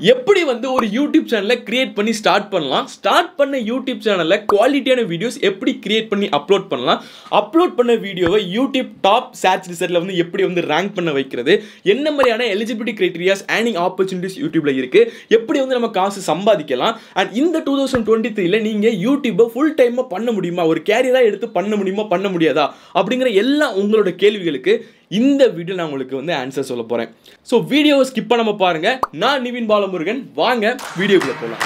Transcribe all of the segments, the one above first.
எப்படி வந்து ஒரு யூடியூப் சேனலை கிரியேட் பண்ணி ஸ்டார்ட் பண்ணலாம் ஸ்டார்ட் பண்ண யூடியூப் சேனலில் குவாலிட்டியான வீடியோஸ் எப்படி கிரியேட் பண்ணி அப்லோட் பண்ணலாம் அப்லோட் பண்ண வீடியோவை யூடியூப் டாப் சர்ச் ரிசல்ட்டில் வந்து எப்படி வந்து ரேங்க் பண்ண வைக்கிறது என்ன மாதிரியான எலிஜிபிலிட்டி கிரைட்டீரியாஸ் ஏர்னிங் ஆப்பர்ச்சுனிட்டிஸ் யூடியூப்ல இருக்கு எப்படி வந்து நம்ம காசு சம்பாதிக்கலாம் அண்ட் இந்த டூ தௌசண்ட் டுவெண்ட்டி த்ரீல நீங்கள் யூடியூப்பை ஃபுல் டைமாக பண்ண முடியுமா ஒரு கேரியராக எடுத்து பண்ண முடியுமா பண்ண முடியாதா அப்படிங்கிற எல்லா உங்களோட கேள்விகளுக்கு இந்த வீடியோ நான் உங்களுக்கு வந்து ஆன்சர் சொல்ல போகிறேன் ஸோ வீடியோவை ஸ்கிப் பண்ணாம பாருங்க நான் நிவின் பாலமுருகன் வாங்க வீடியோக்குள்ள போகலாம்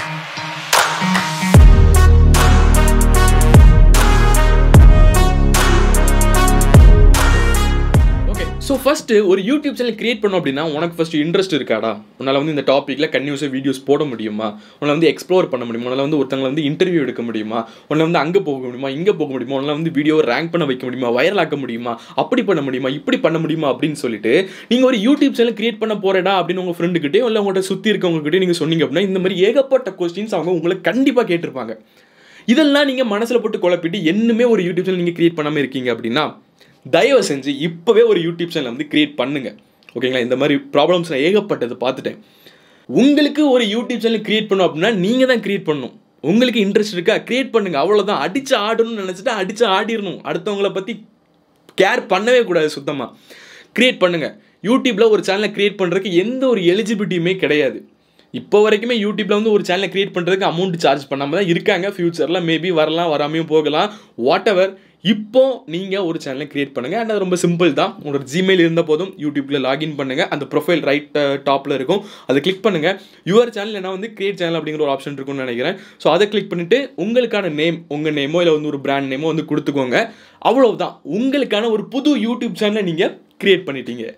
ஓகே ஸோ ஃபஸ்ட்டு ஒரு யூடியூப் சேனல் கிரியேட் பண்ணோம் அப்படின்னா உனக்கு ஃபஸ்ட்டு இன்ட்ரெஸ்ட் இருக்காடா உன்னால் வந்து இந்த டாப்பிக்கில் கன்யூஸாக வீடியோஸ் போட முடியுமா உன்னால் வந்து எக்ஸ்ப்ளோர் பண்ண முடியுமா உன்னால் வந்து ஒருத்தங்களை வந்து இன்டர்வியூ எடுக்க முடியுமா உன்னால் வந்து அங்கே போக முடியுமா இங்கே போக முடியுமா உன்னால் வந்து வீடியோ ரேங்க் பண்ண வைக்க முடியுமா வைரல் ஆக்க முடியுமா அப்படி பண்ண முடியுமா இப்படி பண்ண முடியுமா அப்படின்னு சொல்லிட்டு நீங்கள் ஒரு யூடியூப் சேனல் கிரியேட் பண்ண போறேடா அப்படின்னு உங்கள் ஃப்ரெண்டுக்கிட்டே இல்லை உங்கள்கிட்ட சுற்றி இருக்கவங்ககிட்டே நீங்கள் சொன்னீங்க அப்படின்னா இந்த மாதிரி ஏகப்பட்ட கொஸ்டின்ஸ் அவங்க உங்களை கண்டிப்பாக கேட்டிருப்பாங்க இதெல்லாம் நீங்கள் மனசில் போட்டு குழப்பிட்டு என்னமே ஒரு யூடியூப் சேனல் நீங்கள் கிரியேட் பண்ணாமல் இருக்கீங்க அப்படின்னா தயவு செஞ்சு இப்போவே ஒரு யூடியூப் சேனல் வந்து கிரியேட் பண்ணுங்க ஓகேங்களா இந்த மாதிரி ப்ராப்ளம்ஸ் நான் ஏகப்பட்டது பார்த்துட்டேன் உங்களுக்கு ஒரு யூடியூப் சேனல் கிரியேட் பண்ணணும் அப்படின்னா நீங்கள் தான் கிரியேட் பண்ணணும் உங்களுக்கு இன்ட்ரெஸ்ட் இருக்கா கிரியேட் பண்ணுங்க அவ்வளோதான் அடிச்சு ஆடணும்னு நினச்சிட்டு அடிச்சு ஆடிடணும் அடுத்தவங்கள பற்றி கேர் பண்ணவே கூடாது சுத்தமாக கிரியேட் பண்ணுங்க யூடியூப்பில் ஒரு சேனலை கிரியேட் பண்ணுறதுக்கு எந்த ஒரு எலிஜிபிலிட்டியுமே கிடையாது இப்போ வரைக்குமே யூடியூப்ல வந்து ஒரு சேனலை கிரியேட் பண்ணுறதுக்கு அமௌண்ட் சார்ஜ் பண்ணாமல் தான் இருக்காங்க ஃபியூச்சரில் மேபி வரலாம் வராமையும் போகலாம் வாட் எவர் இப்போ நீங்கள் ஒரு சேனலை கிரியேட் பண்ணுங்கள் அண்ட் அது ரொம்ப சிம்பிள் தான் உங்களோட ஜிமெயில் இருந்த போதும் யூடியூப்பில் லாகின் பண்ணுங்கள் அந்த ப்ரொஃபைல் ரைட் டாப்பில் இருக்கும் அதை கிளிக் பண்ணுங்கள் யுவர் சேனல் என்ன வந்து கிரியேட் சேனல் அப்படிங்கிற ஒரு ஆப்ஷன் இருக்கும்னு நினைக்கிறேன் ஸோ அதை கிளிக் பண்ணிவிட்டு உங்களுக்கான நேம் உங்கள் நேமோ இல்லை வந்து ஒரு பிராண்ட் நேமோ வந்து கொடுத்துக்கோங்க அவ்வளவுதான் உங்களுக்கான ஒரு புது யூடியூப் சேனலை நீங்கள் கிரியேட் பண்ணிட்டீங்க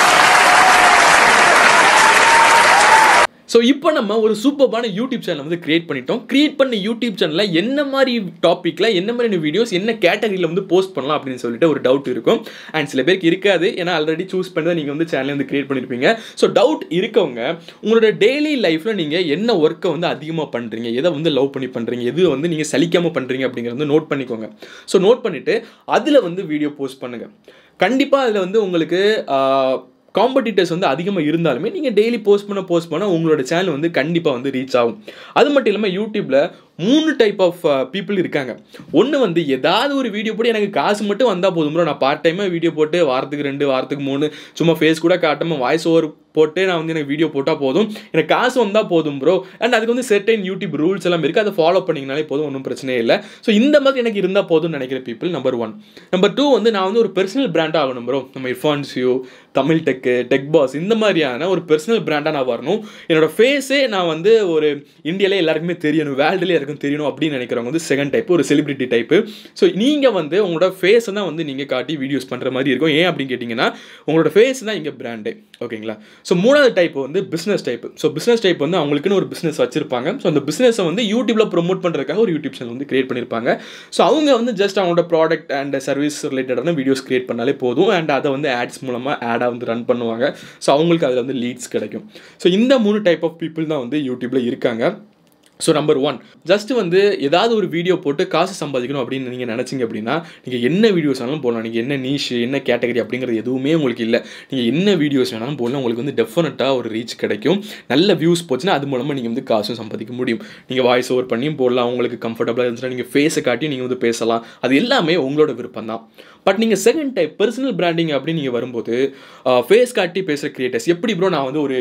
ஸோ இப்போ நம்ம ஒரு சூப்பர்பான யூடியூப் சேனல் வந்து கிரியேட் பண்ணிட்டோம் கிரியேட் பண்ண யூடியூப் சேனலில் என்ன மாதிரி டாப்பிக்கில் என்ன மாதிரியான வீடியோஸ் என்ன கேட்டகரியில் வந்து போஸ்ட் பண்ணலாம் அப்படின்னு சொல்லிட்டு ஒரு டவுட் இருக்கும் அண்ட் சில பேருக்கு இருக்காது ஏன்னா ஆல்ரெடி சூஸ் பண்ணி தான் நீங்கள் வந்து சேனல் வந்து கிரியேட் பண்ணியிருப்பீங்க ஸோ டவுட் இருக்கவங்க உங்களோட டெய்லி லைஃப்பில் நீங்கள் என்ன ஒர்க்கை வந்து அதிகமாக பண்ணுறீங்க எதை வந்து லவ் பண்ணி பண்ணுறீங்க எது வந்து நீங்கள் சலிக்காமல் பண்ணுறீங்க அப்படிங்கிறத வந்து நோட் பண்ணிக்கோங்க ஸோ நோட் பண்ணிவிட்டு அதில் வந்து வீடியோ போஸ்ட் பண்ணுங்கள் கண்டிப்பாக அதில் வந்து உங்களுக்கு காம்படிட்டர்ஸ் வந்து அதிகமாக இருந்தாலுமே நீங்கள் டெய்லி போஸ்ட் பண்ண போஸ்ட் பண்ண உங்களோட சேனல் வந்து கண்டிப்பாக வந்து ரீச் ஆகும் அது மட்டும் இல்லாமல் யூடியூப்பில் மூணு டைப் ஆஃப் பீப்புள் இருக்காங்க ஒன்று வந்து ஏதாவது ஒரு வீடியோ போட்டு எனக்கு காசு மட்டும் வந்தால் போதும் ப்ரோ நான் பார்ட் டைமாக வீடியோ போட்டு வாரத்துக்கு ரெண்டு வாரத்துக்கு மூணு சும்மா ஃபேஸ் கூட காட்டாமல் வாய்ஸ் ஓவர் போட்டு நான் வந்து எனக்கு வீடியோ போட்டால் போதும் எனக்கு காசு வந்தால் போதும் ப்ரோ அண்ட் அதுக்கு வந்து செர்டைன் யூடியூப் ரூல்ஸ் எல்லாம் இருக்குது அதை ஃபாலோ பண்ணிங்கனாலே போதும் ஒன்றும் பிரச்சனையே இல்லை ஸோ இந்த மாதிரி எனக்கு இருந்தால் போதும்னு நினைக்கிற people number one number two வந்து நான் வந்து ஒரு பர்சனல் பிராண்டாக ஆகணும் ப்ரோ நம்ம இர்ஃபான்ஸ்யூ தமிழ் டெக்கு டெக் பாஸ் இந்த மாதிரியான ஒரு பர்சனல் பிராண்டாக நான் வரணும் என்னோட ஃபேஸே நான் வந்து ஒரு இந்தியாவிலே எல்லாருக்குமே தெரியணும் வேர்ல்டுலேயே எல்லாருக்கும் தெரியணும் அப்படின்னு நினைக்கிறவங்க வந்து செகண்ட் டைப் ஒரு செலிபிரிட்டி டைப்பு ஸோ நீங்கள் வந்து உங்களோட ஃபேஸை தான் வந்து நீங்கள் காட்டி வீடியோஸ் பண்ணுற மாதிரி இருக்கும் ஏன் அப்படின்னு கேட்டிங்கன்னா உங்களோட ஃபேஸ் தான் இங்கே பிராண்டே ஓகேங்களா ஸோ மூணாவது டைப் வந்து business type so business type வந்து அவங்களுக்குன்னு ஒரு பிஸ்னஸ் வச்சிருப்பாங்க ஸோ அந்த பிஸ்னஸை வந்து யூடியூப்ல ப்ரொமோட் பண்ணுறதுக்காக ஒரு யூடியூப் சேனல் வந்து கிரியேட் பண்ணியிருப்பாங்க ஸோ அவங்க வந்து ஜஸ்ட் அவங்களோட ப்ராடக்ட் அண்ட் சர்வீஸ் ரிலேட்டடான வீடியோஸ் கிரியேட் பண்ணாலே போதும் அண்ட் அதை வந்து ஆட்ஸ் மூலமாக ஆடாக வந்து ரன் பண்ணுவாங்க ஸோ அவங்களுக்கு அதில் வந்து லீட்ஸ் கிடைக்கும் ஸோ இந்த மூணு டைப் ஆஃப் பீப்புள் தான் வந்து யூடியூப்ல இருக்காங்க ஸோ நம்பர் ஒன் ஜஸ்ட் வந்து ஏதாவது ஒரு வீடியோ போட்டு காசு சம்பாதிக்கணும் அப்படின்னு நீங்கள் நினச்சிங்க அப்படின்னா நீங்கள் என்ன வீடியோஸ் வேணாலும் போடலாம் நீங்கள் என்ன நீஷ் என்ன கேட்டகரி அப்படிங்கிறது எதுவுமே உங்களுக்கு இல்லை நீங்கள் என்ன வீடியோஸ் வேணாலும் போடலாம் உங்களுக்கு வந்து டெஃபினட்டாக ஒரு ரீச் கிடைக்கும் நல்ல வியூஸ் போச்சுன்னா அது மூலமாக நீங்கள் வந்து காசும் சம்பாதிக்க முடியும் நீங்கள் வாய்ஸ் ஓவர் பண்ணியும் போடலாம் உங்களுக்கு கம்ஃபர்டபுளாக இருந்துச்சுன்னா நீங்கள் ஃபேஸை காட்டி நீங்கள் வந்து பேசலாம் அது எல்லாமே உங்களோட விருப்பம் தான் பட் நீங்கள் செகண்ட் டைப் பர்சனல் பிராண்டிங் அப்படின்னு நீங்கள் வரும்போது ஃபேஸ் காட்டி பேசுகிற கிரியேட்டர்ஸ் எப்படி ப்ரோ நான் வந்து ஒரு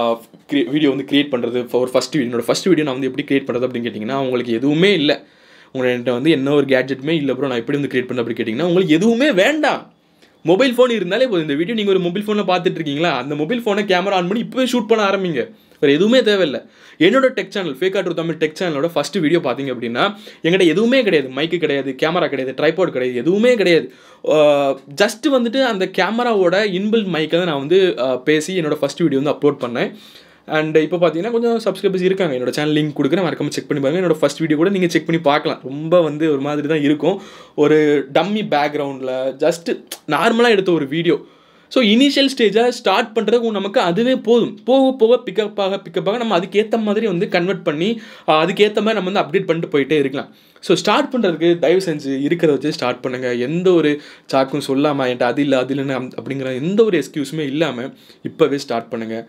வீடியோ வந்து கிரியேட் பண்ணுறது ஒரு ஃபஸ்ட் வீடியோ என்னோட ஃபஸ்ட் வீடியோ நான் வந்து எப்படி கிரியேட் பண்ணுறது அப்படின்னு கேட்டிங்கன்னா உங்களுக்கு எதுவுமே இல்லை உங்கள்கிட்ட வந்து என்ன ஒரு கேட்ஜெட்டுமே இல்லை ப்ரோ நான் எப்படி வந்து கிரியேட் பண்ண அப்படி கேட்டிங்கன்னா உங்களுக்கு எதுவுமே வேண்டாம் மொபைல் ஃபோன் இருந்தாலே போதும் இந்த வீடியோ நீங்கள் ஒரு மொபைல் ஃபோனில் பார்த்துட்டு இருக்கீங்களா அந்த மொபைல் ஃபோனை கேமரா ஆன் பண்ணி இப்போவே ஷூட் பண்ண ஆரம்பிங்க வேறு எதுவுமே தேவையில்லை என்னோட டெக் சேனல் ஃபேக் ஆட்ரு தமிழ் டெக் சேனலோட ஃபஸ்ட் வீடியோ பார்த்தீங்க அப்படின்னா எங்கிட்ட எதுவுமே கிடையாது மைக்கு கிடையாது கேமரா கிடையாது ட்ரைபாட் கிடையாது எதுவுமே கிடையாது ஜஸ்ட் வந்துட்டு அந்த கேமராவோட இன்பில் மைக்கை தான் நான் வந்து பேசி என்னோட ஃபஸ்ட் வீடியோ வந்து அப்லோட் பண்ணேன் அண்ட் இப்போ பார்த்தீங்கன்னா கொஞ்சம் சப்ஸ்கிரைபர்ஸ் இருக்காங்க என்னோட சேனல் லிங்க் கொடுக்குறேன் மறக்காம செக் பண்ணி பாருங்க என்னோட ஃபஸ்ட் வீடியோ கூட நீங்கள் செக் பண்ணி பார்க்கலாம் ரொம்ப வந்து ஒரு மாதிரி தான் இருக்கும் ஒரு டம்மி பேக்ரவுண்டில் ஜஸ்ட்டு நார்மலாக எடுத்த ஒரு வீடியோ ஸோ இனிஷியல் ஸ்டேஜாக ஸ்டார்ட் பண்ணுறதுக்கு நமக்கு அதுவே போதும் போக போக பிக்கப் ஆக பிக்கப் ஆக நம்ம அதுக்கேற்ற மாதிரி வந்து கன்வெர்ட் பண்ணி அதுக்கேற்ற மாதிரி நம்ம வந்து அப்டேட் பண்ணிட்டு போயிட்டே இருக்கலாம் ஸோ ஸ்டார்ட் பண்ணுறதுக்கு தயவு செஞ்சு இருக்கிறத வச்சு ஸ்டார்ட் பண்ணுங்கள் எந்த ஒரு சாக்கும் சொல்லாமல் என்கிட்ட அது இல்லை அது இல்லைன்னு அப்படிங்கிற எந்த ஒரு எக்ஸ்கியூஸுமே இல்லாமல் இப்போவே ஸ்டார்ட் பண்ணுங்கள்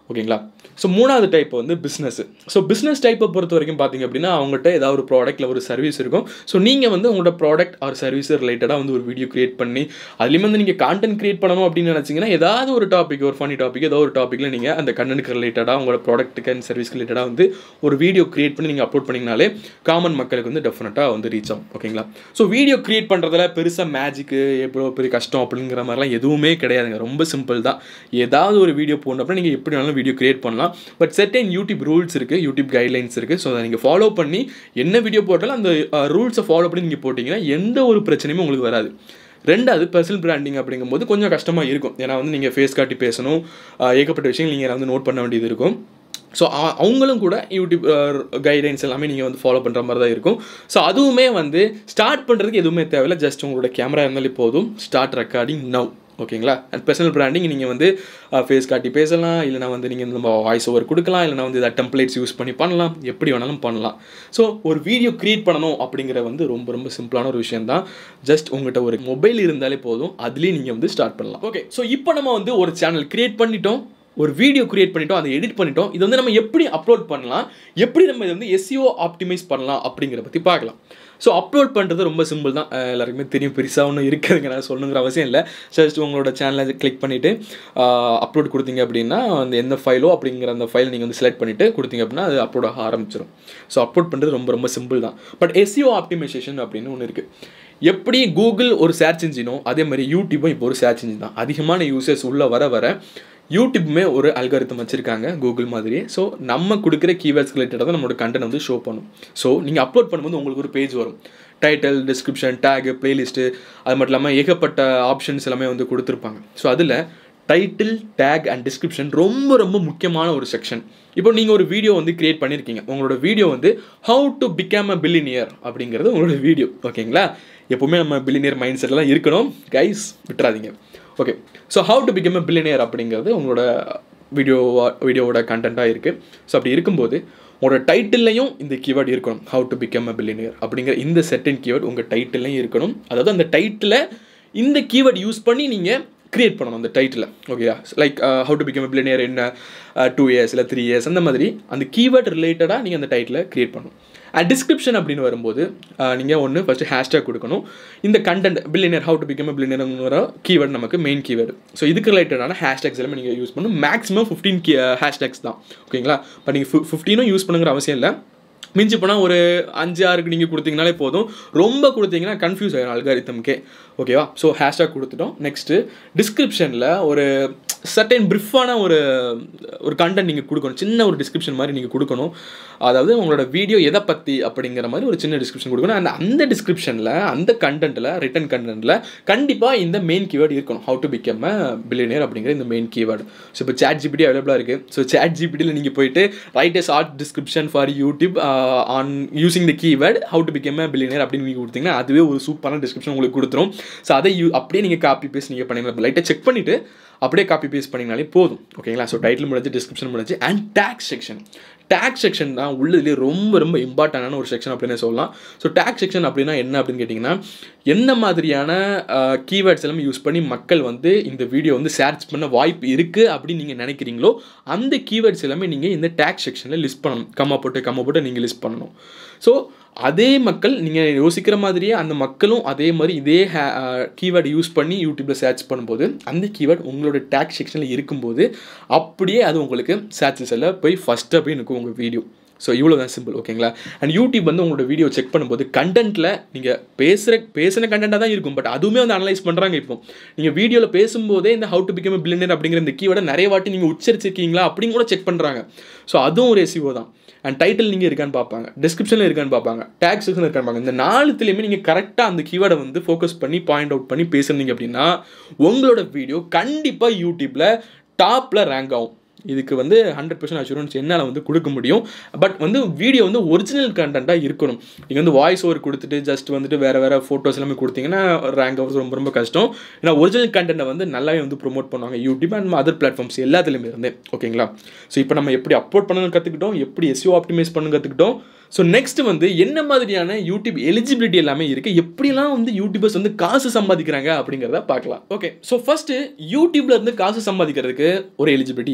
ஓகேங்களா ஸோ மூணாவது டைப் வந்து பிஸ்னஸ் ஸோ பிஸ்னஸ் டைப்பை பொறுத்த வரைக்கும் பார்த்தீங்க அப்படின்னா அவங்ககிட்ட ஏதாவது ஒரு ப்ராடக்ட்டில் ஒரு சர்வீஸ் இருக்கும் ஸோ நீங்கள் வந்து உங்களோட ப்ராடக்ட் ஆர் சர்வீஸ் ரிலேட்டடாக வந்து ஒரு வீடியோ கிரியேட் பண்ணி அதுலேயும் வந்து நீங்கள் கான்டென்ட் கிரியேட் பண்ணணும் அப்படின்னு நினச்சிங்கன்னா ஏதாவது ஒரு டாபிக் ஒரு ஃபனி டாபிக் ஏதோ ஒரு டாப்பிக்கில் நீங்கள் அந்த கண்டென்ட்க்கு ரிலேட்டடாக உங்களோட ப்ராடக்ட்டுக்கு அண்ட் சர்வீஸ்க்கு ரிலேட்டடாக வந்து ஒரு வீடியோ கிரியேட் பண்ணி நீங்கள் அப்லோட் பண்ணிங்கனாலே காமன் மக்களுக்கு வந்து டெஃபினட்டாக வந்து ரீச் ஆகும் ஓகேங்களா ஸோ வீடியோ கிரியேட் பண்ணுறதுல பெருசாக மேஜிக்கு எவ்வளோ பெரிய கஷ்டம் அப்படிங்கிற மாதிரிலாம் எதுவுமே கிடையாதுங்க ரொம்ப சிம்பிள் தான் ஏதாவது ஒரு வீடியோ போடணும் அப்படின்னா நீங்கள் எப்படி வேணாலும் வீடியோ கிரியேட் பண்ணலாம் பட் செட்டன் யூடியூப் ரூல்ஸ் இருக்குது யூடியூப் கைட்லைன்ஸ் இருக்குது ஸோ அதை நீங்கள் ஃபாலோ பண்ணி என்ன வீடியோ போட்டாலும் அந்த ரூல்ஸை ஃபாலோ பண்ணி நீங்கள் போட்டிங்கன்னா எந்த ஒரு பிரச்சனையுமே உங்களுக்கு வராது ரெண்டாவது பர்சனல் பிராண்டிங் அப்படிங்கும்போது கொஞ்சம் கஷ்டமாக இருக்கும் ஏன்னா வந்து நீங்கள் ஃபேஸ் காட்டி பேசணும் ஆஹ் ஏகப்பட்ட விஷயங்கள் நீங்கள் வந்து நோட் பண்ண வேண்டியது இருக்கும் ஸோ அவங்களும் கூட யூடியூப் கைடன்ஸ் எல்லாமே நீங்கள் வந்து ஃபாலோ பண்ணுற மாதிரி தான் இருக்கும் ஸோ அதுவுமே வந்து ஸ்டார்ட் பண்ணுறதுக்கு எதுவுமே தேவையில்லை ஜஸ்ட் உங்களோட கேமரா இருந்தாலே போதும் ஸ்டார்ட் ரெக்கார்டிங் நவ் ஓகேங்களா அண்ட் பர்சனல் பிராண்டிங் நீங்கள் வந்து ஃபேஸ் காட்டி பேசலாம் இல்லைனா வந்து நீங்கள் நம்ம வாய்ஸ் ஓவர் கொடுக்கலாம் இல்லைனா வந்து இதை டெம்ப்ளேட்ஸ் யூஸ் பண்ணி பண்ணலாம் எப்படி வேணாலும் பண்ணலாம் ஸோ ஒரு வீடியோ க்ரியேட் பண்ணணும் அப்படிங்கிற வந்து ரொம்ப ரொம்ப சிம்பிளான ஒரு விஷயம் தான் ஜஸ்ட் உங்கள்கிட்ட ஒரு மொபைல் இருந்தாலே போதும் அதுலேயே நீங்கள் வந்து ஸ்டார்ட் பண்ணலாம் ஓகே ஸோ இப்போ நம்ம வந்து ஒரு சேனல் க்ரியேட் பண்ணிட்டோம் ஒரு வீடியோ கிரியேட் பண்ணிட்டோம் அதை எடிட் பண்ணிட்டோம் இது வந்து நம்ம எப்படி அப்லோட் பண்ணலாம் எப்படி நம்ம இதை வந்து எஸ்சிஓ ஆப்டிமைஸ் பண்ணலாம் அப்படிங்கிற பற்றி பார்க்கலாம் ஸோ அப்லோட் பண்ணுறது ரொம்ப சிம்பிள் தான் அஹ் எல்லாருக்குமே தெரியும் பெருசாக ஒன்றும் இருக்குதுங்க நான் சொல்லணுங்கிற அவசியம் இல்லை ஜஸ்ட் உங்களோட சேனலை கிளிக் பண்ணிவிட்டு அப்லோட் கொடுத்தீங்க அப்படின்னா அந்த எந்த ஃபைலோ அப்படிங்கிற அந்த ஃபைல் நீங்கள் வந்து செலக்ட் பண்ணிவிட்டு கொடுத்தீங்க அப்படின்னா அது அப்லோட் ஆக ஆரம்பிச்சிடும் ஸோ அப்லோட் பண்ணுறது ரொம்ப ரொம்ப சிம்பிள் தான் பட் எஸ்சிஓ ஆப்டிமைசேஷன் அப்படின்னு ஒன்று இருக்குது எப்படி கூகுள் ஒரு சர்ச் இன்ஜினோ அதே மாதிரி யூடியூப்பும் இப்போ ஒரு சர்ச் இன்ஜின் தான் அதிகமான யூசர்ஸ் உள்ளே வர வர யூடியூப்புமே ஒரு அல்காரித்தம் வச்சுருக்காங்க கூகுள் மாதிரியே ஸோ நம்ம கொடுக்குற கீவேர்ட்ஸ் ரிலேட்டடாக தான் நம்மளோட கண்டென்ட் வந்து ஷோ பண்ணும் ஸோ நீங்கள் அப்லோட் பண்ணும்போது உங்களுக்கு ஒரு பேஜ் வரும் டைட்டில் டிஸ்கிரிப்ஷன் டேகு பிளேலிஸ்ட்டு அது மட்டும் இல்லாமல் ஏகப்பட்ட ஆப்ஷன்ஸ் எல்லாமே வந்து கொடுத்துருப்பாங்க ஸோ அதில் டைட்டில் டேக் அண்ட் டிஸ்கிரிப்ஷன் ரொம்ப ரொம்ப முக்கியமான ஒரு செக்ஷன் இப்போ நீங்கள் ஒரு வீடியோ வந்து கிரியேட் பண்ணியிருக்கீங்க உங்களோட வீடியோ வந்து how to become a billionaire அப்படிங்கிறது உங்களோட வீடியோ ஓகேங்களா எப்போவுமே நம்ம பில்லினியர் மைண்ட் செட்லாம் இருக்கணும் கைஸ் விட்டுறாதீங்க okay so how to become a billionaire அப்படிங்கிறது உங்களோட வீடியோ வீடியோவோட கண்டென்ட்டாக இருக்குது ஸோ அப்படி இருக்கும்போது உங்களோட டைட்டில்லையும் இந்த கீவேர்டு இருக்கணும் how to become a billionaire அப்படிங்கிற இந்த செட்டின் கீவேர்டு உங்கள் டைட்டில்லையும் இருக்கணும் அதாவது அந்த டைட்டில் இந்த கீவேர்டு யூஸ் பண்ணி நீங்கள் கிரியேட் பண்ணணும் அந்த டைட்டில் ஓகேயா like how to become billionaire என்ன டூ இயர்ஸ் இல்லை த்ரீ இயர்ஸ் அந்த மாதிரி அந்த கீவேர்ட் ரிலேட்டடாக நீங்கள் அந்த டைட்டில் கிரியேட் பண்ணணும் அண்ட் டிஸ்கிரிப்ஷன் அப்படின்னு வரும்போது நீங்கள் ஒன்று ஃபஸ்ட்டு ஹேஷ்டேக் கொடுக்கணும் இந்த content billionaire how to become billionaire keyword நமக்கு மெயின் கீவேர்டு ஸோ இதுக்கு ரிலேட்டடான ஹேஷ்டேக்ஸ் எல்லாமே நீங்கள் யூஸ் பண்ணணும் மேக்ஸிமம் ஃபிஃப்டீன் கீ ஹேஷ்டேக்ஸ் தான் ஓகேங்களா இப்போ நீங்கள் ஃபிஃப் ஃபிஃப்டீனும் யூஸ் பண்ணுங்கிற அவசியம் இல்லை மிஞ்சி போனால் ஒரு அஞ்சு ஆறுக்கு நீங்கள் கொடுத்தீங்கனாலே போதும் ரொம்ப கொடுத்தீங்கன்னா கன்ஃபியூஸ் ஆகிடும் அல்காரித்தம்கே ஓகேவா ஸோ ஹேஷ்டாக் கொடுத்துட்டோம் நெக்ஸ்ட்டு டிஸ்கிரிப்ஷனில் ஒரு சர்டைன் ப்ரிஃபான ஒரு ஒரு கண்டென்ட் நீங்கள் கொடுக்கணும் சின்ன ஒரு டிஸ்கிரிப்ஷன் மாதிரி நீங்கள் கொடுக்கணும் அதாவது உங்களோட வீடியோ எதை பற்றி அப்படிங்கிற மாதிரி ஒரு சின்ன டிஸ்கிரிப்ஷன் கொடுக்கணும் அந்த அந்த டிஸ்கிரிப்ஷனில் அந்த கண்டென்ட்டில் ரிட்டன் கண்டென்ட்டில் கண்டிப்பாக இந்த மெயின் கீவேர்டு இருக்கணும் how to become a billionaire அப்படிங்கிற இந்த மெயின் கீவேர்டு ஸோ இப்போ சேட் ஜிபிடி அவைலபிளாக இருக்குது ஸோ சேட் ஜிபிடியில் நீங்கள் போயிட்டு write short description for YouTube on using the keyword how to become a billionaire அப்படின்னு நீங்கள் கொடுத்தீங்கன்னா அதுவே ஒரு சூப்பரான டிஸ்கிரிப்ஷன் உங்களுக்கு கொடுத்துரும் ஸோ அதை யூ அப்படியே நீங்கள் காப்பி பேஸ்ட் நீங்கள் பண்ணிக்கலாம் லைட்டாக செக் பண்ணிவிட்டு அப்படியே காப்பி பேஸ்ட் பண்ணிங்கனாலே போதும் ஓகேங்களா ஸோ டைட்டில் முடிஞ்சு டிஸ்கிரிப்ஷன் முடிஞ்சு and tags section tags section தான் உள்ளதுலேயே ரொம்ப ரொம்ப இம்பார்ட்டண்டான ஒரு செக்ஷன் அப்படின்னு சொல்லலாம் ஸோ டேக்ஸ் செக்ஷன் அப்படின்னா என்ன அப்படின்னு கேட்டிங்கன்னா என்ன மாதிரியான கீவேர்ட்ஸ் எல்லாமே யூஸ் பண்ணி மக்கள் வந்து இந்த வீடியோ வந்து சர்ச் பண்ண வாய்ப்பு இருக்குது அப்படின்னு நீங்கள் நினைக்கிறீங்களோ அந்த கீவேர்ட்ஸ் எல்லாமே நீங்கள் இந்த டேக்ஸ் செக்ஷனில் லிஸ்ட் பண்ணணும் கம்மா போட்டு கம்மா போட்டு நீங்கள் லிஸ்ட் பண்ணணும் ஸோ அதே மக்கள் நீங்கள் யோசிக்கிற மாதிரியே அந்த மக்களும் அதே மாதிரி இதே ஹே கீவேர்டு யூஸ் பண்ணி யூடியூப்பில் சர்ச் பண்ணும்போது அந்த கீவேர்டு உங்களோட டேக் செக்ஷனில் இருக்கும்போது அப்படியே அது உங்களுக்கு சர்ச் செல்ல போய் ஃபஸ்ட்டாக போய் நிற்கும் உங்கள் வீடியோ ஸோ இவ்வளோ தான் சிம்பிள் ஓகேங்களா அண்ட் யூடியூப் வந்து உங்களோட வீடியோ செக் பண்ணும்போது கண்டென்ட்டில் நீங்கள் பேசுகிற பேசின கண்டென்ட்டாக தான் இருக்கும் பட் அதுவுமே வந்து அனலைஸ் பண்ணுறாங்க இப்போ நீங்கள் வீடியோவில் பேசும்போதே இந்த ஹவு டு பிகம் பில்லியனர் அப்படிங்கிற இந்த கீவேர்டை நிறைய வாட்டி நீங்கள் உச்சரிச்சிருக்கீங்களா அப்படின்னு கூட செக் பண்ணுறாங்க ஸோ அதுவும் ஒரு எஸ்இஓ தான் அண்ட் டைட்டில் நீங்கள் இருக்கான்னு பார்ப்பாங்க டிஸ்கிரிப்ஷனில் இருக்கான்னு பார்ப்பாங்க டேக் செக்ஷன் இருக்கான்னு பார்ப்பாங்க இந்த நாலுத்துலேயுமே நீங்கள் கரெக்டாக அந்த கீவேர்டை வந்து ஃபோக்கஸ் பண்ணி பாயிண்ட் அவுட் பண்ணி பேசுனீங்க அப்படின்னா உங்களோட வீடியோ கண்டிப்பாக யூடியூப்பில் டாப்பில் ரேங்க் ஆகும் இதுக்கு வந்து ஹண்ட்ரட் பர்சன்ட் அஷூரன்ஸ் என்னால் வந்து கொடுக்க முடியும் பட் வந்து வீடியோ வந்து ஒரிஜினல் கண்டென்ட்டாக இருக்கணும் நீங்கள் வந்து வாய்ஸ் ஓவர் கொடுத்துட்டு ஜஸ்ட் வந்துட்டு வேறு வேறு ஃபோட்டோஸ் எல்லாமே கொடுத்தீங்கன்னா ரேங்க் ஆகிறது ரொம்ப ரொம்ப கஷ்டம் ஏன்னா ஒரிஜினல் கண்டென்ட்டை வந்து நல்லாவே வந்து ப்ரொமோட் பண்ணுவாங்க யூடியூப் அண்ட் அதர் பிளாட்ஃபார்ம்ஸ் எல்லாத்துலேயுமே இருந்து ஓகேங்களா ஸோ இப்போ நம்ம எப்படி அப்லோட் பண்ணணும்னு கற்றுக்கிட்டோம் எப்படி எஸ்யூ ஆப்டிமைஸ் பண்ணு கற்றுக்கிட்டோம் ஸோ நெக்ஸ்ட் வந்து என்ன மாதிரியான யூடியூப் எலிஜிபிலிட்டி எல்லாமே இருக்குது எப்படிலாம் வந்து யூடியூபர்ஸ் வந்து காசு சம்பாதிக்கிறாங்க அப்படிங்கிறத பார்க்கலாம் ஓகே ஸோ ஃபஸ்ட்டு யூடியூப்ல இருந்து காசு சம்பாதிக்கிறதுக்கு ஒரு எலிஜிபிலிட்டி இருக்குது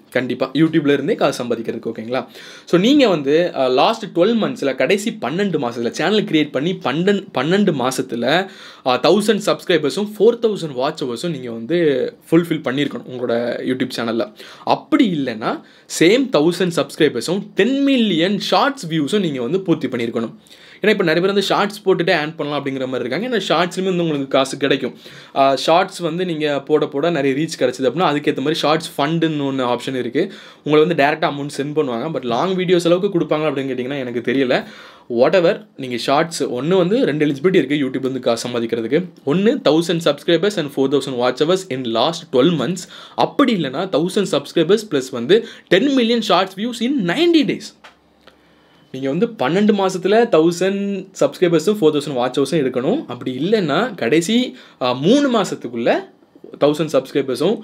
கண்டிப்பாக யூடியூப்ல இருந்தே காசு சம்பாதிக்கிறதுக்கு ஓகேங்களா ஸோ நீங்கள் வந்து லாஸ்ட் டுவெல் மந்த்ஸில் கடைசி பன்னெண்டு மாதத்தில் சேனல் கிரியேட் பண்ணி பன்னெண்டு பன்னெண்டு மாதத்தில் தௌசண்ட் சப்ஸ்கிரைபர்ஸும் ஃபோர் தௌசண்ட் வாட்ச் ஹவர்ஸும் நீங்கள் வந்து ஃபுல்ஃபில் பண்ணியிருக்கணும் உங்களோட யூடியூப் சேனலில் அப்படி இல்லைன்னா சேம் தௌசண்ட் சப்ஸ்கிரைபர்ஸும் டென் மில்லியன் ஷார்ட்ஸ் வியூஸும் நீங்கள் வந்து பூர்த்தி பண்ணியிருக்கணும் ஏன்னா இப்போ நிறைய பேர் வந்து ஷார்ட்ஸ் போட்டுட்டு ஆன் பண்ணலாம் அப்படிங்கிற மாதிரி இருக்காங்க ஏன்னா ஷார்ட்ஸ்லையுமே வந்து உங்களுக்கு காசு கிடைக்கும் ஷார்ட்ஸ் வந்து நீங்கள் போட போட நிறைய ரீச் கிடச்சிது அப்படின்னா அதுக்கேற்ற மாதிரி ஷார்ட்ஸ் ஃபண்டுன்னு ஒன்று ஆப்ஷன் இருக்குது உங்களை வந்து டேரெக்டாக அமௌண்ட் சென்ட் பண்ணுவாங்க பட் லாங் வீடியோஸ் அளவுக்கு கொடுப்பாங்க அப்படின்னு கேட்டிங்கன்னா எனக்கு தெரியல வாட் எவர் நீங்கள் ஷார்ட்ஸ் ஒன்று வந்து ரெண்டு எலிஜிபிலிட்டி இருக்குது யூடியூப் வந்து காசு சம்பாதிக்கிறதுக்கு ஒன்று thousand subscribers and four thousand watch hours in last twelve months அப்படி இல்லைனா தௌசண்ட் சப்ஸ்கிரைபர்ஸ் ப்ளஸ் வந்து ten million shorts views in ninety days நீங்கள் வந்து பன்னெண்டு மாதத்தில் தௌசண்ட் சப்ஸ்கிரைபர்ஸும் ஃபோர் தௌசண்ட் வாட்ச் ஹவர்ஸும் எடுக்கணும் அப்படி இல்லைன்னா கடைசி மூணு மாதத்துக்குள்ளே தௌசண்ட் சப்ஸ்கிரைபர்ஸும்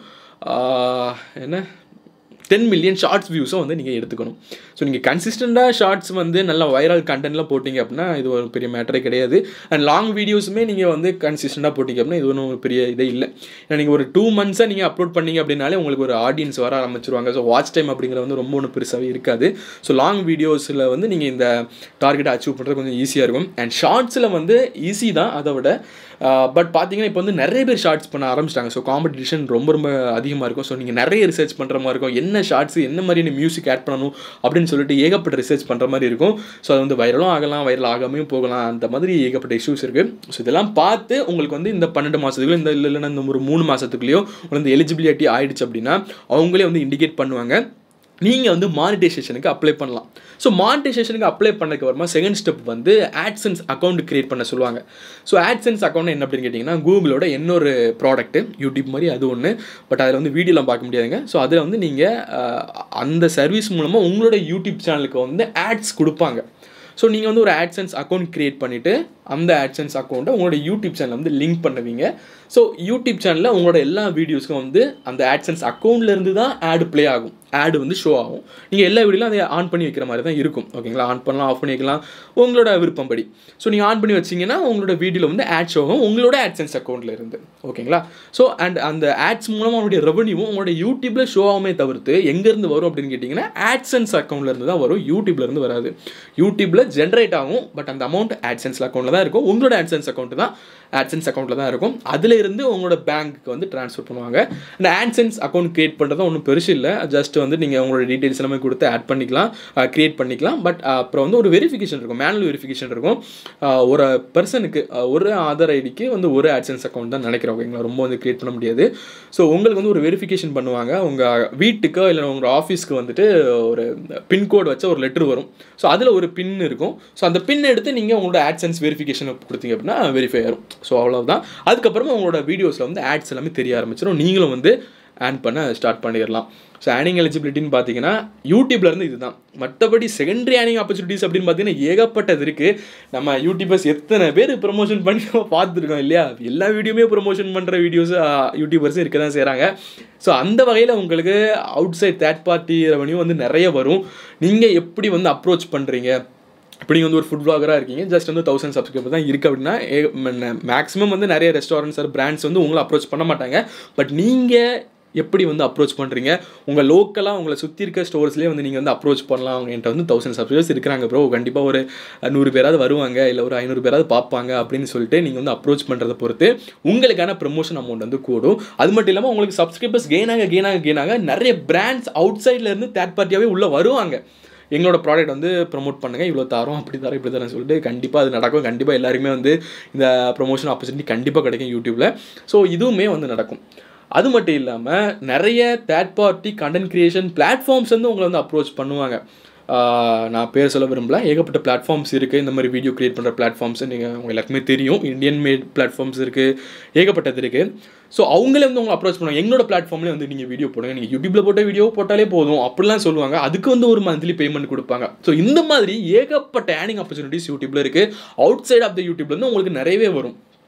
என்ன டென் மில்லியன் ஷார்ட்ஸ் வியூஸும் வந்து நீங்கள் எடுத்துக்கணும் ஸோ நீங்கள் கன்சிஸ்டண்ட்டாக ஷார்ட்ஸ் வந்து நல்ல வைரல் கண்டென்ட்லாம் போட்டிங்க அப்படின்னா இது ஒரு பெரிய மேட்டரே கிடையாது அண்ட் லாங் வீடியோஸுமே நீங்கள் வந்து கன்சிஸ்டண்ட்டாக போட்டிங்க அப்படின்னா இது ஒன்றும் ஒரு பெரிய இதே இல்லை ஏன்னா நீங்கள் ஒரு டூ மந்த்ஸாக நீங்கள் அப்லோட் பண்ணீங்க அப்படின்னாலே உங்களுக்கு ஒரு ஆடியன்ஸ் வர ஆரம்பிச்சிருவாங்க ஸோ வாட்ச் டைம் அப்படிங்கிற வந்து ரொம்ப ஒன்றும் பெருசாகவே இருக்காது ஸோ லாங் வீடியோஸில் வந்து நீங்கள் இந்த டார்கெட்டை அச்சீவ் பண்ணுறது கொஞ்சம் ஈஸியாக இருக்கும் அண்ட் ஷார்ட்ஸில் வந்து ஈஸி தான் அதை விட பட் பார்த்தீங்கன்னா இப்போ வந்து நிறைய பேர் ஷார்ட்ஸ் பண்ண ஆரம்பிச்சிட்டாங்க ஸோ காம்படிஷன் ரொம்ப ரொம்ப அதிகமாக இருக்கும் ஸோ நீங்கள் நிறைய ரிசர்ச் பண்ணுற மாதிரி இருக்கும் என்ன ஷார்ட்ஸ் என்ன மாதிரியான மியூசிக் ஆட் பண்ணணும் அப்படின்னு சொல்லிட்டு ஏகப்பட்ட ரிசர்ச் பண்ணுற மாதிரி இருக்கும் ஸோ அது வந்து வைரலும் ஆகலாம் வைரல் ஆகாமையும் போகலாம் அந்த மாதிரி ஏகப்பட்ட இஷ்யூஸ் இருக்குது ஸோ இதெல்லாம் பார்த்து உங்களுக்கு வந்து இந்த பன்னெண்டு மாதத்துக்குள்ளே இந்த இல்லைன்னா இந்த ஒரு மூணு மாதத்துக்குள்ளேயோ உங்களுக்கு இந்த எலிஜிபிலிட்டி ஆயிடுச்சு அப்படின்னா அவங்களே வந்து இண்டிகேட் பண்ணுவாங்க நீங்கள் வந்து மானிட்டைசேஷனுக்கு அப்ளை பண்ணலாம் ஸோ மானிட்டைசேஷனுக்கு அப்ளை பண்ணதுக்கு அப்புறமா செகண்ட் ஸ்டெப் வந்து ஆட்சன்ஸ் அக்கௌண்ட் கிரியேட் பண்ண சொல்லுவாங்க ஸோ ஆட்சன்ஸ் அக்கௌண்ட் என்ன அப்படின்னு கேட்டிங்கன்னா கூகுளோட இன்னொரு ப்ராடக்ட்டு யூடியூப் மாதிரி அது ஒன்று பட் அதில் வந்து வீடியோலாம் பார்க்க முடியாதுங்க ஸோ அதில் வந்து நீங்கள் அந்த சர்வீஸ் மூலமாக உங்களோட யூடியூப் சேனலுக்கு வந்து ஆட்ஸ் கொடுப்பாங்க ஸோ நீங்கள் வந்து ஒரு ஆட்சன்ஸ் அக்கௌண்ட் க்ரியேட் பண்ணிவிட்டு அந்த ஆட்சன்ஸ் அக்கௌண்ட்டை உங்களோட யூடியூப் சேனல் வந்து லிங்க் பண்ணுவீங்க ஸோ யூடியூப் சேனலில் உங்களோட எல்லா வீடியோஸ்க்கும் வந்து அந்த ஆட்சன்ஸ் அக்கௌண்ட்லேருந்து தான் ஆடு ப்ளே ஆகும் ஆடு வந்து ஷோ ஆகும் நீங்கள் எல்லா வீடியோலையும் அதை ஆன் பண்ணி வைக்கிற மாதிரி தான் இருக்கும் ஓகேங்களா ஆன் பண்ணலாம் ஆஃப் பண்ணி வைக்கலாம் உங்களோட விருப்பம்படி ஸோ நீங்கள் ஆன் பண்ணி வச்சிங்கன்னா உங்களோட வீடியோவில் வந்து ஆட் ஷோ ஆகும் உங்களோட ஆட்சன்ஸ் அக்கௌண்ட்டில் இருந்து ஓகேங்களா ஸோ அண்ட் அந்த ஆட்ஸ் மூலமாக உங்களுடைய ரெவன்யூவும் உங்களோட யூடியூப்பில் ஷோ ஆகுமே தவிர்த்து எங்கேருந்து வரும் அப்படின்னு கேட்டிங்கன்னா ஆட்சன்ஸ் அக்கௌண்ட்லேருந்து தான் வரும் யூடியூப்லேருந்து வராது யூடியூப்பில் ஜென்ரேட் ஆகும் பட் அந்த அமௌண்ட் ஆட்சன்ஸ் அக்கௌண்ட்டில் தான் இருக்கும் உங்களோட ஆட்சன்ஸ் அக்கௌண்ட் தான் ஆட்சன்ஸ் அக்கௌண்ட்டில் தான் இருக்கும் அதில் இருந்து உங்களோட பேங்க்கு வந்து ட்ரான்ஸ்ஃபர் பண்ணுவாங்க அந்த ஆட்சன்ஸ் அக்கௌண்ட் கிரியேட் பண்ணுறது ஒன்றும் பெருசு இல்லை ஜஸ்ட் வந்து நீங்கள் உங்களோட டீட்டெயில்ஸ் எல்லாமே கொடுத்து ஆட் பண்ணிக்கலாம் க்ரியேட் பண்ணிக்கலாம் பட் அப்புறம் வந்து ஒரு வெரிஃபிகேஷன் இருக்கும் மேனுவல் வெரிஃபிகேஷன் இருக்கும் ஒரு பர்சனுக்கு ஒரு ஆதார் ஐடிக்கு வந்து ஒரு ஆட்சன்ஸ் அக்கௌண்ட் தான் நினைக்கிறேன் ஓகேங்களா ரொம்ப வந்து க்ரியேட் பண்ண முடியாது ஸோ உங்களுக்கு வந்து ஒரு வெரிஃபிகேஷன் பண்ணுவாங்க உங்கள் வீட்டுக்கோ இல்லை உங்கள் ஆஃபீஸ்க்கு வந்துட்டு ஒரு பின்கோடு வச்ச ஒரு லெட்டர் வரும் ஸோ அதில் ஒரு பின் இருக்கும் ஸோ அந்த பின் எடுத்து நீங்கள் உங்களோட ஆட்சன்ஸ் வெரிஃபிகேஷன் கொடுத்தீங்க அப்படின்னா வெரிஃபை ஆயிரும் ஸோ அவ்வளோதான் அதுக்கப்புறமா உங்களோட வீடியோஸில் வந்து ஆட்ஸ் எல்லாமே தெரிய ஆரம்பிச்சிடும் நீங்களும் வந்து ஆன் பண்ண ஸ்டார்ட் பண்ணிடலாம் ஸோ ஆனிங் எலிஜிபிலிட்டின்னு பார்த்தீங்கன்னா யூடியூப்லேருந்து இதுதான் மற்றபடி செகண்டரி ஆனிங் ஆப்பர்ச்சுனிட்டிஸ் அப்படின்னு பார்த்தீங்கன்னா ஏகப்பட்டது இருக்குது நம்ம யூடியூபர்ஸ் எத்தனை பேர் ப்ரொமோஷன் பண்ணி பார்த்துருக்கோம் இல்லையா எல்லா வீடியோமே ப்ரொமோஷன் பண்ணுற வீடியோஸ் யூடியூபர்ஸும் இருக்க தான் செய்கிறாங்க ஸோ அந்த வகையில் உங்களுக்கு outside third party revenue வந்து நிறைய வரும் நீங்கள் எப்படி வந்து அப்ரோச் பண்ணுறீங்க இப்போ நீங்கள் வந்து ஒரு ஃபுட் பிளாகராக இருக்கீங்க ஜஸ்ட் வந்து தௌசண்ட் சப்ஸ்கிரைபர் தான் இருக்குது அப்படின்னா மேக்ஸிமம் வந்து நிறைய ரெஸ்டாரண்ட்ஸ் ஆர் பிராண்ட்ஸ் வந்து உங்களை அப்ரோச் பண்ண மாட்டாங்க பட் நீங்கள் எப்படி வந்து அப்ரோச் பண்ணுறீங்க உங்கள் லோக்கலாக உங்களை சுற்றி இருக்க ஸ்டோர்ஸ்லேயே வந்து நீங்கள் வந்து அப்ரோச் பண்ணலாம் அவங்க என்கிட்ட வந்து தௌசண்ட் சப்ஸ்கிரைபர்ஸ் இருக்கிறாங்க ப்ரோ கண்டிப்பாக ஒரு நூறு பேராவது வருவாங்க இல்லை ஒரு ஐநூறு பேராவது பார்ப்பாங்க அப்படின்னு சொல்லிட்டு நீங்கள் வந்து அப்ரோச் பண்ணுறதை பொறுத்து உங்களுக்கான ப்ரமோஷன் அமௌண்ட் வந்து கூடும் அது மட்டும் இல்லாமல் உங்களுக்கு சப்ஸ்கிரைபர்ஸ் கெயின் ஆக கெயின் ஆக கெயின் ஆக நிறைய பிராண்ட்ஸ் அவுட் சைட்லேருந்து தேர்ட் பார்ட்டியாகவே உள்ளே வருவாங்க எங்களோட ப்ராடக்ட் வந்து ப்ரொமோட் பண்ணுங்கள் இவ்வளோ தரோம் அப்படி தரோம் இப்படி தரேன் சொல்லிட்டு கண்டிப்பாக அது நடக்கும் கண்டிப்பாக எல்லாருமே வந்து இந்த ப்ரொமோஷன் ஆப்பர்ச்சுனிட்டி கண்டிப்பாக கிடைக்கும் யூடியூப்பில் ஸோ இதுவுமே வந்து நடக்கும் அது மட்டும் இல்லாமல் நிறைய third party content creation platforms வந்து உங்களை வந்து அப்ரோச் பண்ணுவாங்க நான் பேர் சொல்ல விரும்பல ஏகப்பட்ட பிளாட்ஃபார்ம்ஸ் இருக்குது இந்த மாதிரி வீடியோ க்ரியேட் பண்ணுற பிளாட்ஃபார்ம்ஸ் நீங்கள் உங்கள் எல்லாருக்குமே தெரியும் இந்தியன் மேட் பிளாட்ஃபார்ம்ஸ் இருக்குது ஏகப்பட்டது இருக்குது ஸோ அவங்களே வந்து உங்களை அப்ரோச் பண்ணுவாங்க எங்களோட பிளாட்ஃபார்ம்லேயே வந்து நீங்கள் வீடியோ போடுங்க நீங்கள் யூடியூப்பில் போட்ட வீடியோ போட்டாலே போதும் அப்படிலாம் சொல்லுவாங்க அதுக்கு வந்து ஒரு மந்த்லி பேமெண்ட் கொடுப்பாங்க ஸோ இந்த மாதிரி ஏகப்பட்ட ஏர்னிங் ஆப்பர்ச்சுனிட்டிஸ் யூடியூப்பில் இருக்குது அவுட் சைட் ஆஃப் த யூடியூப்லேருந்து உங்களுக்கு நிறையவே வரும்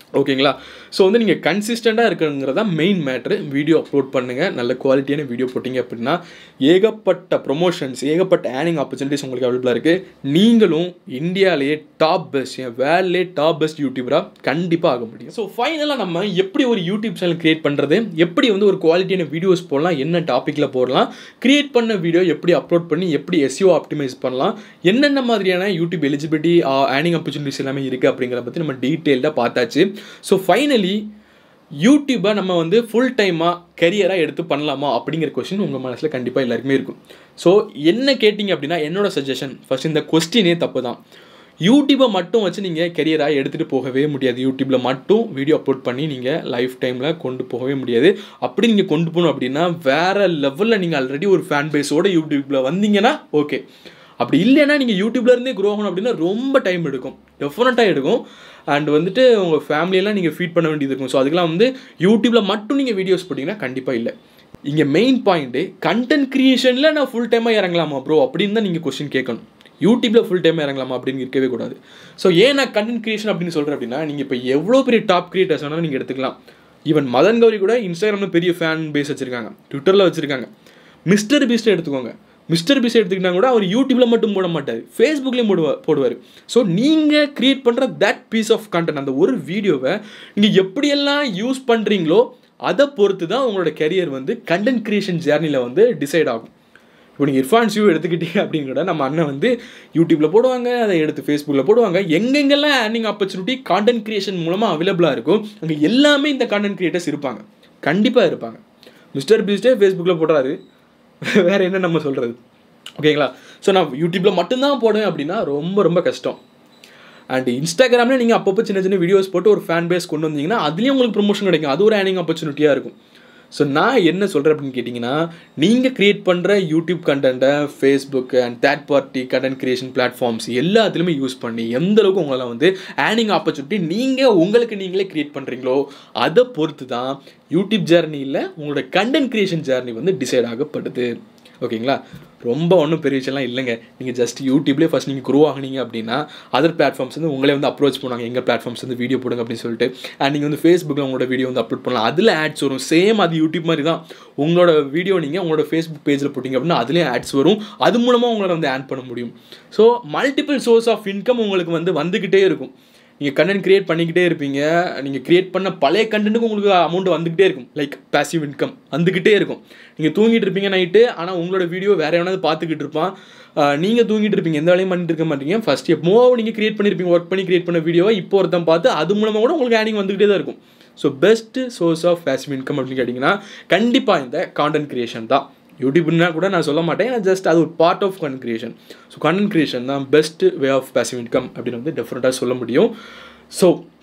ஓகேங்களா ஸோ வந்து நீங்கள் கன்சிஸ்டண்ட்டாக இருக்குங்கிறதா மெயின் மேட்ரு வீடியோ அப்லோட் பண்ணுங்கள் நல்ல குவாலிட்டியான வீடியோ போட்டிங்க அப்படின்னா ஏகப்பட்ட ப்ரொமோஷன்ஸ் ஏகப்பட்ட ஏர்னிங் ஆப்பர்ச்சுனிட்டிஸ் உங்களுக்கு அவைலபிளாக இருக்குது நீங்களும் இந்தியாவிலேயே டாப் பெஸ்ட் என் வேர்ல்ட்லே டாப் பெஸ்ட் யூடியூபராக கண்டிப்பாக ஆக முடியும் ஸோ ஃபைனலாக நம்ம எப்படி ஒரு யூடியூப் சேனல் கிரியேட் பண்ணுறது எப்படி வந்து ஒரு குவாலிட்டியான வீடியோஸ் போடலாம் என்ன டாப்பிக்கில் போடலாம் கிரியேட் பண்ண வீடியோ எப்படி அப்லோட் பண்ணி எப்படி எஸ்யூ ஆப்டிமைஸ் பண்ணலாம் என்னென்ன மாதிரியான யூடியூப் எலிஜிபிலிட்டி ஏர்னிங் ஆப்பர்ச்சுனிட்டிஸ் எல்லாமே இருக்குது அப்படிங்கிறத பற்றி நம்ம டீட்டெயில்டாக பார்த்தாச்சு ஸோ ஃபைனலி யூடியூப்பை நம்ம வந்து ஃபுல் டைமாக கரியராக எடுத்து பண்ணலாமா அப்படிங்கிற கொஸ்டின் உங்கள் மனசில் கண்டிப்பாக எல்லாருக்குமே இருக்கும் ஸோ என்ன கேட்டிங்க அப்படின்னா என்னோட சஜஷன் ஃபர்ஸ்ட் இந்த கொஸ்டினே தப்பு தான் யூடியூப்பை மட்டும் வச்சு நீங்கள் கெரியராக எடுத்துகிட்டு போகவே முடியாது யூடியூப்பில் மட்டும் வீடியோ அப்லோட் பண்ணி நீங்கள் லைஃப் டைமில் கொண்டு போகவே முடியாது அப்படி நீங்கள் கொண்டு போகணும் அப்படின்னா வேறு லெவலில் நீங்கள் ஆல்ரெடி ஒரு ஃபேன் பேஸோட யூடியூப்பில் வந்தீங்கன்னா ஓகே அப்படி இல்லைன்னா நீங்கள் யூடியூப்ல இருந்தே க்ரோ ஆகணும் அப்படின்னா ரொம்ப டைம் எடுக்கும் டெஃபினட்டாக எடுக்கும் அண்ட் வந்துட்டு உங்கள் ஃபேமிலியெல்லாம் நீங்கள் ஃபீட் பண்ண வேண்டியது இருக்கும் ஸோ அதுக்கெல்லாம் வந்து யூடியூப்பில் மட்டும் நீங்கள் வீடியோஸ் போட்டிங்கன்னா கண்டிப்பாக இல்லை இங்கே மெயின் பாயிண்ட்டு கண்டென்ட் க்ரியேஷனில் நான் ஃபுல் டைமாக இறங்கலாமா ப்ரோ அப்படின்னு தான் நீங்கள் கொஸ்டின் கேட்கணும் யூடியூப்பில் ஃபுல் டைம் இறங்கலாமா அப்படின்னு இருக்கவே கூடாது ஸோ ஏன் நான் கண்டென்ட் க்ரியேஷன் அப்படின்னு சொல்கிறேன் அப்படின்னா நீங்கள் இப்போ எவ்வளோ பெரிய டாப் கிரியேட்டர்ஸ் வேணாலும் நீங்கள் எடுத்துக்கலாம் ஈவன் மதன் கௌரி கூட இன்ஸ்டாகிராமில் பெரிய ஃபேன் பேஸ் வச்சுருக்காங்க ட்விட்டரில் வச்சுருக்காங்க மிஸ்டர் பீஸ்ட் எடுத்துக்கோங்க மிஸ்டர் பீஸ் எடுத்துக்கிட்டா கூட அவர் யூடியூப்பில் மட்டும் போட மாட்டார் ஃபேஸ்புக்லேயும் போடுவா போடுவார் ஸோ நீங்கள் க்ரியேட் பண்ணுற தட் பீஸ் ஆஃப் கண்டென்ட் அந்த ஒரு வீடியோவை நீங்கள் எப்படியெல்லாம் யூஸ் பண்ணுறீங்களோ அதை பொறுத்து தான் உங்களோட கெரியர் வந்து கண்டென்ட் க்ரியேஷன் ஜேர்னியில் வந்து டிசைட் ஆகும் இப்போ நீங்கள் இர்ஃபான் ஷூ எடுத்துக்கிட்டீங்க அப்படின்னு கூட நம்ம அண்ணன் வந்து யூடியூப்பில் போடுவாங்க அதை எடுத்து ஃபேஸ்புக்கில் போடுவாங்க எங்கெங்கெல்லாம் ஏர்னிங் ஆப்பர்ச்சுனிட்டி கான்டென்ட் க்ரியேஷன் மூலமாக அவைலபிளாக இருக்கும் அங்கே எல்லாமே இந்த கான்டென்ட் க்ரியேட்டர்ஸ் இருப்பாங்க கண்டிப்பாக இருப்பாங்க மிஸ்டர் பீஸ்டே ஃபேஸ்புக்கில் போடுறாரு வேறு என்ன நம்ம சொல்கிறது ஓகேங்களா ஸோ நான் யூடியூப்பில் மட்டும்தான் போடுவேன் அப்படின்னா ரொம்ப ரொம்ப கஷ்டம் அண்ட் இன்ஸ்டாகிராமில் நீங்கள் அப்பப்போ சின்ன சின்ன வீடியோஸ் போட்டு ஒரு ஃபேன் பேஸ் கொண்டு வந்தீங்கன்னா அதுலேயும் உங்களுக்கு ப்ரொமோஷன் கிடைக்கும் அது ஒரு ஏர்னிங் ஆப்பர்ச்சுனிட்டியாக இருக்கும் ஸோ நான் என்ன சொல்கிறேன் அப்படின்னு கேட்டிங்கன்னா நீங்கள் க்ரியேட் பண்ணுற யூடியூப் கண்டென்ட்டை Facebook and third party content creation platforms எல்லாத்துலேயுமே யூஸ் பண்ணி எந்த அளவுக்கு உங்களால் வந்து ஏர்னிங் ஆப்பர்ச்சுனிட்டி நீங்கள் உங்களுக்கு நீங்களே க்ரியேட் பண்ணுறீங்களோ அதை பொறுத்து தான் யூடியூப் ஜேர்னியில் உங்களோட கண்டென்ட் க்ரியேஷன் ஜேர்னி வந்து டிசைட் ஆகப்படுது ஓகேங்களா ரொம்ப ஒன்றும் பெரிய விஷயம்லாம் இல்லைங்க நீங்கள் ஜஸ்ட் யூடியூப்லேயே ஃபஸ்ட் நீங்கள் க்ரோ ஆகுனீங்க அப்படின்னா அதர் பிளாட்ஃபார்ம்ஸ் வந்து உங்களே வந்து அப்ரோச் பண்ணுவாங்க எங்கள் பிளாட்ஃபார்ம்ஸ் வந்து வீடியோ போடுங்க அப்படின்னு சொல்லிட்டு அண்ட் நீங்கள் வந்து ஃபேஸ்புக்கில் உங்களோட வீடியோ வந்து அப்லோட் பண்ணலாம் அதில் ஆட்ஸ் வரும் சேம் அது யூடியூப் மாதிரி தான் உங்களோட வீடியோ நீங்கள் உங்களோட ஃபேஸ்புக் பேஜில் போட்டிங்க அப்படின்னா அதுலேயும் ஆட்ஸ் வரும் அது மூலமாக உங்களை வந்து ஆட் பண்ண முடியும் so multiple source of income உங்களுக்கு வந்து வந்துக்கிட்டே இருக்கும் நீங்கள் கண்டென்ட் க்ரியேட் பண்ணிக்கிட்டே இருப்பீங்க நீங்கள் க்ரியேட் பண்ண பழைய கண்டென்ட்டுக்கு உங்களுக்கு அமௌண்ட் வந்துக்கிட்டே இருக்கும் லைக் பேசிவ் இன்கம் வந்துக்கிட்டே இருக்கும் நீங்கள் தூங்கிட்டு இருப்பீங்க நைட்டு ஆனால் உங்களோட வீடியோ வேறு எவனாவது பார்த்துக்கிட்டு இருப்பான் நீங்கள் தூங்கிட்டு இருப்பீங்க எந்த வேலையும் பண்ணிட்டு இருக்க மாட்டீங்க ஃபஸ்ட் எப்போ நீங்கள் க்ரியேட் பண்ணியிருப்பீங்க ஒர்க் பண்ணி க்ரியேட் பண்ண வீடியோவை இப்போ ஒருத்தன் பார்த்து அது மூலமாக கூட உங்களுக்கு ஏர்னிங் வந்துக்கிட்டே தான் இருக்கும் so best source of passive income அப்படின்னு கேட்டிங்கன்னா கண்டிப்பாக இந்த கான்டென்ட் க்ரியேஷன் தான் யூடியூப்னா கூட நான் சொல்ல மாட்டேன் ஜஸ்ட் அது ஒரு part of content creation so content creation தான் best way of passive income அப்படின்னு வந்து டெஃபினட்டாக சொல்ல முடியும் ஸோ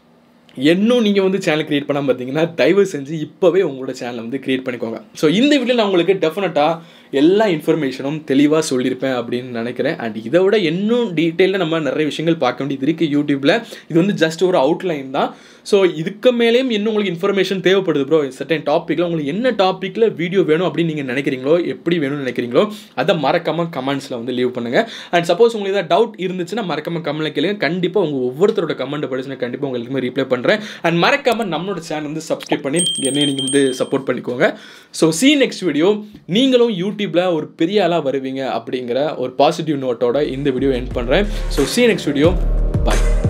இன்னும் நீங்கள் வந்து சேனல் க்ரியேட் பண்ணாமல் பார்த்தீங்கன்னா தயவு செஞ்சு இப்போவே உங்களோட சேனலை வந்து க்ரியேட் பண்ணிக்கோங்க ஸோ இந்த வீடியோ நான் உங்களுக்கு டெஃபினட்டாக எல்லா இன்ஃபர்மேஷனும் தெளிவாக சொல்லியிருப்பேன் அப்படின்னு நினைக்கிறேன் அண்ட் இதை விட இன்னும் டீட்டெயிலில் நம்ம நிறைய விஷயங்கள் பார்க்க வேண்டியது இருக்குது யூடியூப்பில் இது வந்து ஜஸ்ட் ஒரு அவுட்லைன் தான் ஸோ இதுக்கு மேலேயும் இன்னும் உங்களுக்கு இன்ஃபர்மேஷன் தேவைப்படுது ப்ரோ சர்டன் டாப்பிக்கில் உங்களுக்கு என்ன டாப்பிக்கில் வீடியோ வேணும் அப்படின்னு நீங்கள் நினைக்கிறீங்களோ எப்படி வேணும்னு நினைக்கிறீங்களோ அதை மறக்காமல் கமெண்ட்ஸில் வந்து லீவ் பண்ணுங்கள் அண்ட் சப்போஸ் உங்களுக்கு ஏதாவது டவுட் இருந்துச்சுன்னா மறக்காமல் கமெண்ட்டில் கேளுங்க கண்டிப்பாக உங்கள் ஒவ்வொருத்தரோட கமெண்ட் படிச்சு நான் கண்டிப்பாக உங்களுக்கு ரீப்ளை பண்ணுறேன் அண்ட் மறக்காமல் நம்மளோட சேனல் வந்து சப்ஸ்கிரைப் பண்ணி என்னையும் நீங்கள் வந்து சப்போர்ட் பண்ணிக்கோங்க ஸோ சி நெக்ஸ்ட் வீடியோ நீங்களும் யூடியூப்பில் ஒரு பெரிய ஆளாக வருவீங்க அப்படிங்கிற ஒரு பாசிட்டிவ் நோட்டோட இந்த வீடியோ எண்ட் பண்ணுறேன் ஸோ சி நெக்ஸ்ட் வீடியோ பாய்